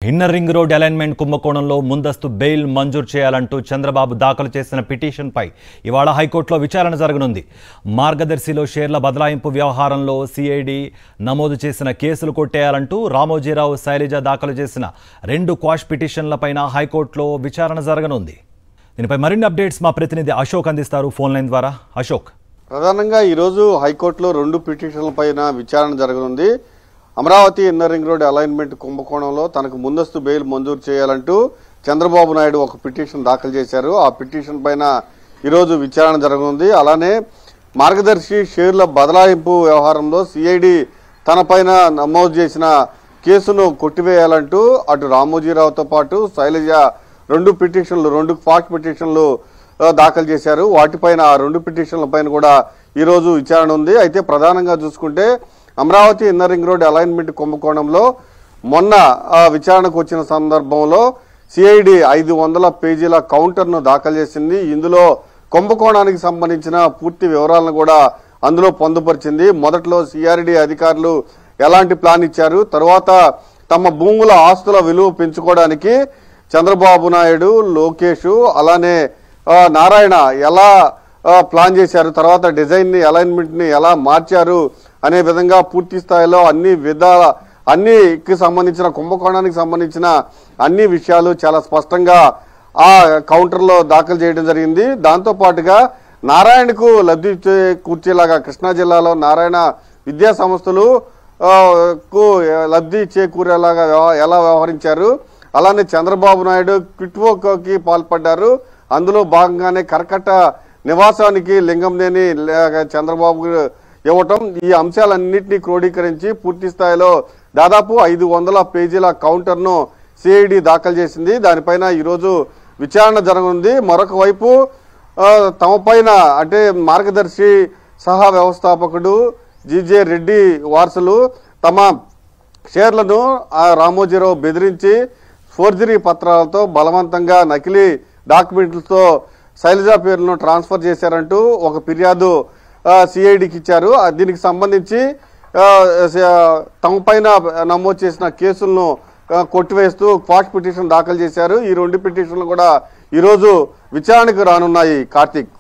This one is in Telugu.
ఇన్నర్ రింగ్ రోడ్ అలైన్మెంట్ కుంభకోణంలో ముందస్తు బెయిల్ మంజూరు చేయాలంటూ చంద్రబాబు దాఖలు చేసిన పిటిషన్పై ఇవాళ హైకోర్టులో విచారణ జరగనుంది మార్గదర్శిలో షేర్ల బదలాయింపు వ్యవహారంలో సిఐడి నమోదు చేసిన కేసులు కొట్టేయాలంటూ రామోజీరావు శైలజ దాఖలు చేసిన రెండు క్వాష్ పిటిషన్లపైన హైకోర్టులో విచారణ జరగనుంది దీనిపై మరిన్ని అప్డేట్స్ మా ప్రతినిధి అశోక్ అందిస్తారు ఫోన్ లైన్ ద్వారా అశోక్ ప్రధానంగా ఈరోజు హైకోర్టులో రెండు పిటిషన్ల పైన విచారణ జరగనుంది Amaravati inner ring road alignment కుంభకోణంలో తనకు ముందస్తు బెయిల్ మంజూరు చేయాలంటూ చంద్రబాబు నాయుడు ఒక పిటిషన్ దాఖలు చేశారు ఆ పిటిషన్ పైన ఈరోజు విచారణ జరగనుంది అలానే మార్గదర్శి షేర్ల బదలాయింపు వ్యవహారంలో సిఐడి తన పైన నమోదు చేసిన కేసును కొట్టివేయాలంటూ అటు రామోజీరావుతో పాటు శైలజ రెండు పిటిషన్లు రెండు ఫాస్ట్ పిటిషన్లు ఆ, దాఖలు చేశారు వాటిపైన ఆ రెండు పిటిషన్ల పైన కూడా ఈరోజు విచారణ ఉంది అయితే ప్రధానంగా చూసుకుంటే Amaravati inner ring road alignment కుంభకోణంలో మొన్న ఆ, విచారణకు వచ్చిన సందర్భంలో సిఐడి ఐదు వందల పేజీల కౌంటర్ను దాఖలు చేసింది ఇందులో కుంభకోణానికి సంబంధించిన పూర్తి వివరాలను కూడా అందులో పొందుపరిచింది మొదట్లో సిఆర్డి అధికారులు ఎలాంటి ప్లాన్ ఇచ్చారు తర్వాత తమ భూముల ఆస్తుల విలువ పెంచుకోవడానికి చంద్రబాబు నాయుడు లోకేష్ అలానే ఆ, నారాయణ ఎలా ఆ, ప్లాన్ చేశారు తర్వాత డిజైన్ ని అలైన్మెంట్ ని ఎలా మార్చారు అనే విధంగా పూర్తి స్థాయిలో అన్ని విధాల అన్నికి సంబంధించిన కుంభకోణానికి సంబంధించిన అన్ని విషయాలు చాలా స్పష్టంగా ఆ కౌంటర్లో దాఖలు చేయడం జరిగింది దాంతో పాటుగా నారాయణకు లబ్ధి కూర్చేలాగా కృష్ణా జిల్లాలో నారాయణ విద్యా సంస్థలు ఆ, కు లబ్ధి చేకూరేలాగా వ్యవ- ఎలా వ్యవహరించారు అలానే చంద్రబాబు నాయుడు క్విట్వోకి పాల్పడ్డారు అందులో భాగంగానే కరకట్ట నివాసానికి లింగంనేని లే- చంద్రబాబు ఇవ్వటం ఈ అంశాలన్నింటినీ క్రోడీకరించి పూర్తి స్థాయిలో దాదాపు ఐదు వందల పేజీల కౌంటర్ను సిఐడి దాఖలు చేసింది దానిపైన ఈరోజు విచారణ జరగనుంది మరొక వైపు ఆ, తమ పైన అంటే మార్గదర్శి సహా వ్యవస్థాపకుడు జీజే రెడ్డి వారసులు తమ షేర్లను ఆ రామోజీరావు బెదిరించి ఫోర్జరీ పత్రాలతో బలవంతంగా నకిలీ డాక్యుమెంట్లతో శైలజ పేరును ట్రాన్స్ఫర్ చేశారంటూ ఒక ఫిర్యాదు సిఐడికి ఇచ్చారు ఆ, దీనికి సంబంధించి ఆ, స- తమ పైన నమోదు చేసిన కేసులను ఆ, కొట్టివేస్తూ క్వాష్ పిటిషన్ దాఖలు చేశారు ఈ రెండు పిటిషన్లు కూడా ఈరోజు విచారణకు రానున్నాయి కార్తీక్